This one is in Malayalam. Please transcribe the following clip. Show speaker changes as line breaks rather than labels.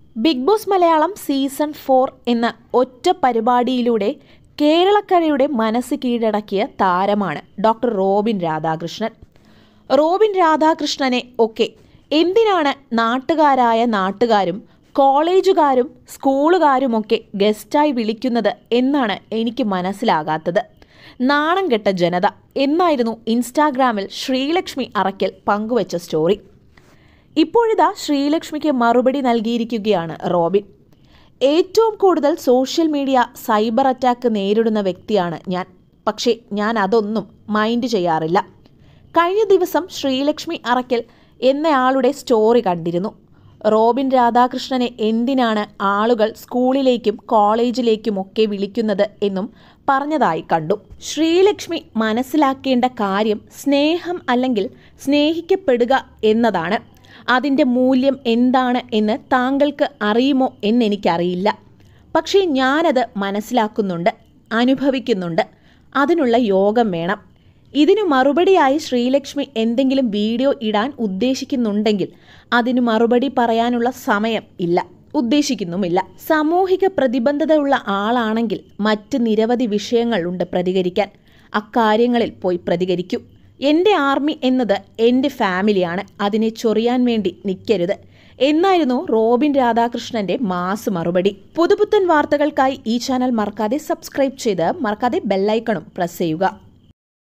big Boss Malayalam season four എന്ന ഒറ്റ പരിപാടിയിലൂടെ കേരളക്കരയുടെ മനസ്സ് കീഴടക്കിയ താരമാണ് ഡോക്ടർ റോബിൻ രാധാകൃഷ്ണൻ റോബിൻ രാധാകൃഷ്ണനെ ഒക്കെ എന്തിനാണ് നാട്ടുകാരായ നാട്ടുകാരും കോളേജുകാരും സ്കൂളുകാരുമൊക്കെ ഗസ്റ്റായി വിളിക്കുന്നത് എന്നാണ് എനിക്ക് മനസ്സിലാകാത്തത് നാണം കെട്ട ജനത എന്നായിരുന്നു ഇൻസ്റ്റാഗ്രാമിൽ ശ്രീലക്ഷ്മി അറയ്ക്കൽ പങ്കുവച്ച സ്റ്റോറി ഇപ്പോഴിതാ ശ്രീലക്ഷ്മിക്ക് മറുപടി നൽകിയിരിക്കുകയാണ് റോബിൻ ഏറ്റവും കൂടുതൽ സോഷ്യൽ മീഡിയ സൈബർ അറ്റാക്ക് നേരിടുന്ന വ്യക്തിയാണ് ഞാൻ പക്ഷേ ഞാൻ അതൊന്നും മൈൻഡ് ചെയ്യാറില്ല കഴിഞ്ഞ ദിവസം ശ്രീലക്ഷ്മി അറയ്ക്കൽ എന്നയാളുടെ സ്റ്റോറി കണ്ടിരുന്നു റോബിൻ രാധാകൃഷ്ണനെ എന്തിനാണ് ആളുകൾ സ്കൂളിലേക്കും കോളേജിലേക്കുമൊക്കെ വിളിക്കുന്നത് എന്നും പറഞ്ഞതായി കണ്ടു ശ്രീലക്ഷ്മി മനസ്സിലാക്കേണ്ട കാര്യം സ്നേഹം അല്ലെങ്കിൽ സ്നേഹിക്കപ്പെടുക എന്നതാണ് അതിൻ്റെ മൂല്യം എന്താണ് എന്ന് താങ്കൾക്ക് അറിയുമോ എന്നെനിക്കറിയില്ല പക്ഷേ ഞാനത് മനസ്സിലാക്കുന്നുണ്ട് അനുഭവിക്കുന്നുണ്ട് അതിനുള്ള യോഗം വേണം ഇതിനു മറുപടിയായി ശ്രീലക്ഷ്മി എന്തെങ്കിലും വീഡിയോ ഇടാൻ ഉദ്ദേശിക്കുന്നുണ്ടെങ്കിൽ അതിനു മറുപടി പറയാനുള്ള സമയം ഇല്ല ഉദ്ദേശിക്കുന്നുമില്ല സാമൂഹിക പ്രതിബദ്ധതയുള്ള ആളാണെങ്കിൽ മറ്റ് നിരവധി വിഷയങ്ങളുണ്ട് പ്രതികരിക്കാൻ അക്കാര്യങ്ങളിൽ പോയി പ്രതികരിക്കൂ എൻ്റെ ആർമി എന്നത് എൻ്റെ ഫാമിലിയാണ് അതിനെ ചൊറിയാൻ വേണ്ടി നിൽക്കരുത് എന്നായിരുന്നു റോബിൻ രാധാകൃഷ്ണന്റെ മാസ് മറുപടി പുതുപുത്തൻ വാർത്തകൾക്കായി ഈ ചാനൽ മറക്കാതെ സബ്സ്ക്രൈബ് ചെയ്ത് മറക്കാതെ ബെല്ലൈക്കണും പ്രസ് ചെയ്യുക